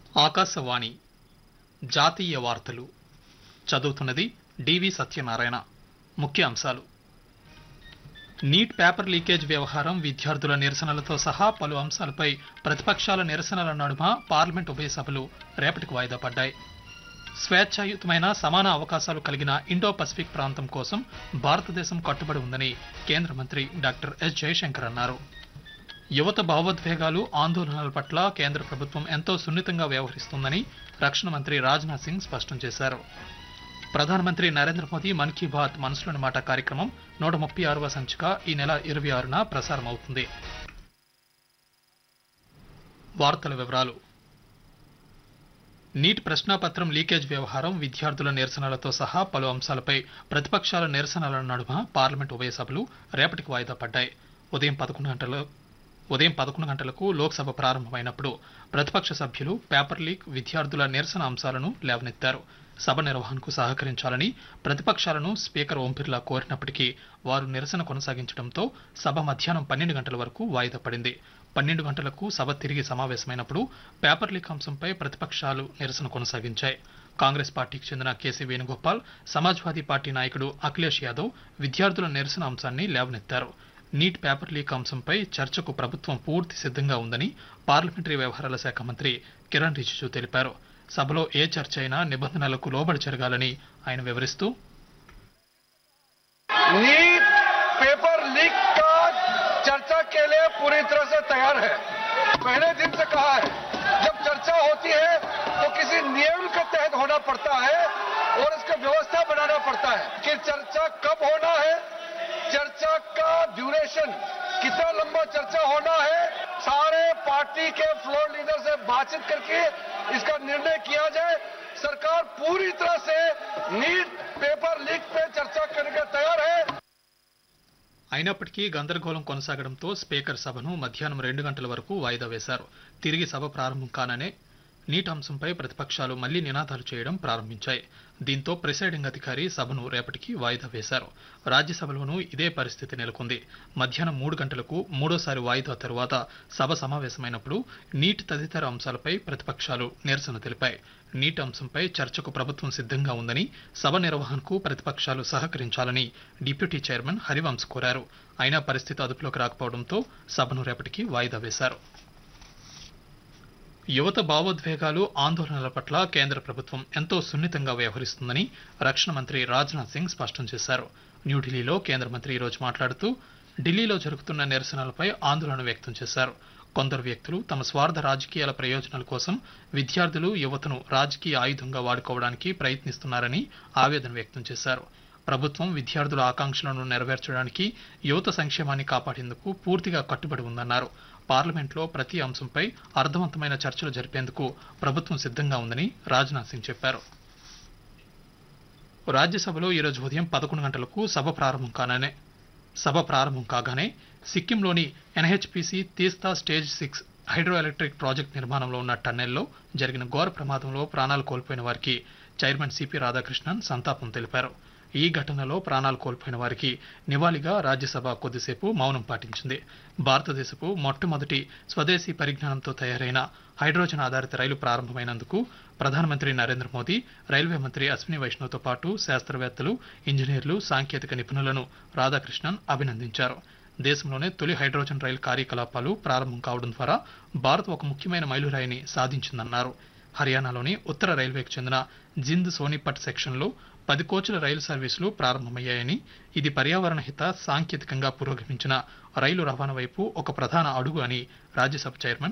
ఆకాశవాణి జాతీయ వార్తలు చదువుతున్నది డివి సత్యనారాయణ ముఖ్య అంశాలు నీట్ పేపర్ లీకేజ్ వ్యవహారం విద్యార్థుల నిరసనలతో సహా పలు అంశాలపై ప్రతిపక్షాల నిరసనల నడుమ పార్లమెంట్ ఉభయ సభలు రేపటికి వాయిదా పడ్డాయి స్వేచ్ఛాయుతమైన సమాన అవకాశాలు కలిగిన ఇండో పసిఫిక్ ప్రాంతం కోసం భారతదేశం కట్టుబడి ఉందని కేంద్ర మంత్రి డాక్టర్ ఎస్ జయశంకర్ అన్నారు యువత భావోద్వేగాలు ఆందోళనల పట్ల కేంద్ర ప్రభుత్వం ఎంతో సున్నితంగా వ్యవహరిస్తుందని రక్షణ మంత్రి రాజ్నాథ్ సింగ్ స్పష్టం చేశారు ప్రధానమంత్రి నరేంద్ర మోదీ మన్ కీ బాత్ మనసులోని మాట కార్యక్రమం నూట ముప్పై ఆరవ సంచిక ఈ నెల ఇరవై ఆరున ప్రసారం అవుతుంది వార్తల వివరాలు నీట్ ప్రశ్నాపత్రం లీకేజ్ వ్యవహారం విద్యార్థుల నిరసనలతో సహా పలు అంశాలపై ప్రతిపక్షాల నిరసనల నడుమ పార్లమెంట్ ఉభయ సభలు రేపటికి వాయిదా పడ్డాయి ఉదయం పదకొండు గంటల ఉదయం పదకొండు గంటలకు లోక్సభ ప్రారంభమైనప్పుడు ప్రతిపక్ష సభ్యులు పేపర్ లీక్ విద్యార్థుల నిరసన అంశాలను లేవనెత్తారు సభ నిర్వహణకు సహకరించాలని ప్రతిపక్షాలను స్పీకర్ ఓం బిర్లా కోరినప్పటికీ వారు నిరసన కొనసాగించడంతో సభ మధ్యాహ్నం పన్నెండు గంటల వరకు వాయిదా పడింది పన్నెండు గంటలకు సభ తిరిగి సమావేశమైనప్పుడు పేపర్ లీక్ అంశంపై ప్రతిపక్షాలు నిరసన కొనసాగించాయి కాంగ్రెస్ పార్టీకి చెందిన కేసీ వేణుగోపాల్ సమాజ్వాదీ పార్టీ నాయకుడు అఖిలేష్ యాదవ్ విద్యార్థుల నిరసన అంశాన్ని లేవనెత్తారు నీట్ పేపర్ లీక్ అంశంపై చర్చకు ప్రభుత్వం పూర్తి సిద్ధంగా ఉందని పార్లమెంటరీ వ్యవహారాల శాఖ మంత్రి కిరణ్ రిజిజు తెలిపారు సభలో ఏ చర్చ అయినా నిబంధనలకు లోబడి జరగాలని ఆయన వివరిస్తూ नीट पेपर लीक का चर्चा के लिए पूरी तरह से तैयार है पहले दिन से कहा है जब चर्चा होती है तो किसी नियम के तहत होना पड़ता है और इसका व्यवस्था बनाना पड़ता है कि चर्चा कब होना है चर्चा का ड्यूरेशन कितना लंबा चर्चा होना है सारे पार्टी के फ्लोर लीडर से बातचीत करके इसका निर्णय किया जाए सरकार पूरी तरह से नीट पेपर लीक पे चर्चा करने के तैयार है అయినప్పటికీ గందరగోళం కొనసాగడంతో స్పీకర్ సభను మధ్యాహ్నం రెండు గంటల వరకు వాయిదా వేశారు తిరిగి సభ ప్రారంభం కాననే నీట్ అంశంపై ప్రతిపక్షాలు మళ్లీ నినాదాలు చేయడం ప్రారంభించాయి దీంతో ప్రిసైడింగ్ అధికారి సభను రేపటికి వాయిదా వేశారు రాజ్యసభలోనూ ఇదే పరిస్థితి నెలకొంది మధ్యాహ్నం మూడు గంటలకు మూడోసారి వాయిదా తరువాత సభ సమావేశమైనప్పుడు నీట్ తదితర అంశాలపై ప్రతిపక్షాలు నిరసన తెలిపాయి నీట్ అంశంపై చర్చకు ప్రభుత్వం సిద్ధంగా ఉందని సభ నిర్వహణకు ప్రతిపక్షాలు సహకరించాలని డిప్యూటీ చైర్మన్ హరివంశ్ కోరారు అయినా పరిస్థితి అదుపులోకి రాకపోవడంతో సభను రేపటికి వాయిదా వేశారు యువత భావోద్వేగాలు ఆందోళనల పట్ల కేంద్ర ప్రభుత్వం ఎంతో సున్నితంగా వ్యవహరిస్తుందని రక్షణ మంత్రి రాజ్నాథ్ సింగ్ స్పష్టం చేశారు న్యూఢిల్లీలో కేంద్ర మంత్రి ఈరోజు మాట్లాడుతూ ఢిల్లీలో జరుగుతున్న నిరసనలపై ఆందోళన వ్యక్తం చేశారు కొందరు వ్యక్తులు తమ స్వార్థ రాజకీయాల ప్రయోజనాల కోసం విద్యార్థులు యువతను రాజకీయ ఆయుధంగా వాడుకోవడానికి ప్రయత్నిస్తున్నారని ఆవేదన వ్యక్తం చేశారు ప్రభుత్వం విద్యార్థుల ఆకాంక్షలను నెరవేర్చడానికి యువత సంక్షేమాన్ని కాపాడేందుకు పూర్తిగా కట్టుబడి ఉందన్నారు పార్లమెంట్లో ప్రతి అంశంపై అర్థవంతమైన చర్చలు జరిపేందుకు ప్రభుత్వం సిద్ధంగా ఉందని రాజ్నాథ్ సింగ్ చెప్పారు రాజ్యసభలో ఈరోజు ఉదయం పదకొండు గంటలకు సభ ప్రారంభం కాననే సభ ప్రారంభం కాగానే సిక్కింలోని NHPC Teesta stage six hydroelectric project నిర్మాణంలో ఉన్న టన్నెల్లో జరిగిన ఘోర ప్రమాదంలో ప్రాణాలు కోల్పోయిన వారికి చైర్మన్ సిపి రాధాకృష్ణన్ సంతాపం తెలిపారు ఈ ఘటనలో ప్రాణాలు కోల్పోయిన వారికి నివాళిగా రాజ్యసభ కొద్దిసేపు మౌనం పాటించింది భారతదేశపు మొట్టమొదటి స్వదేశీ పరిజ్ఞానంతో తయారైన హైడ్రోజన్ ఆధారిత రైలు ప్రారంభమైనందుకు ప్రధానమంత్రి నరేంద్ర మోదీ రైల్వే మంత్రి అశ్విని వైష్ణవ్తో పాటు శాస్త్రవేత్తలు ఇంజనీర్లు సాంకేతిక నిపుణులను రాధాకృష్ణన్ అభినందించారు దేశంలోనే తొలి హైడ్రోజన్ రైలు కార్యకలాపాలు ప్రారంభం కావడం ద్వారా భారత్ ఒక ముఖ్యమైన మైలురాయిని సాధించిందన్నారు హర్యానాలోని ఉత్తర రైల్వేకి చెందిన జింద్ సోనిపట్ సెక్షన్లో పది కోచ్ల రైలు సర్వీసులు ప్రారంభమయ్యాయని ఇది పర్యావరణ హిత సాంకేతికంగా పురోగమించిన రైలు రవాణా వైపు ఒక ప్రధాన అడుగు అని రాజ్యసభ చైర్మన్